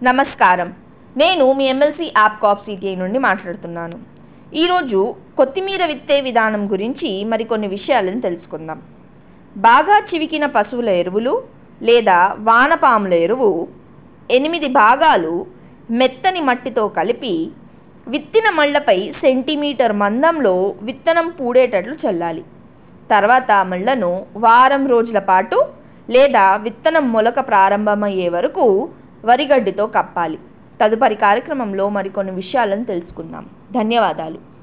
నమస్కారం నేను మీ ఎమ్మెల్సీ యాప్ కాప్ సిటిఐ నుండి మాట్లాడుతున్నాను ఈరోజు కొత్తిమీర విత్తే విధానం గురించి మరికొన్ని విషయాలను తెలుసుకుందాం బాగా చివికిన పశువుల ఎరువులు లేదా వానపాముల ఎరువు ఎనిమిది భాగాలు మెత్తని మట్టితో కలిపి విత్తిన మళ్ళపై సెంటీమీటర్ మందంలో విత్తనం పూడేటట్లు చల్లాలి తర్వాత ఆ మళ్ళను వారం రోజుల పాటు లేదా విత్తనం మొలక ప్రారంభమయ్యే వరకు వరిగడ్డితో కప్పాలి తదుపరి కార్యక్రమంలో మరికొన్ని విషయాలను తెలుసుకుందాం ధన్యవాదాలు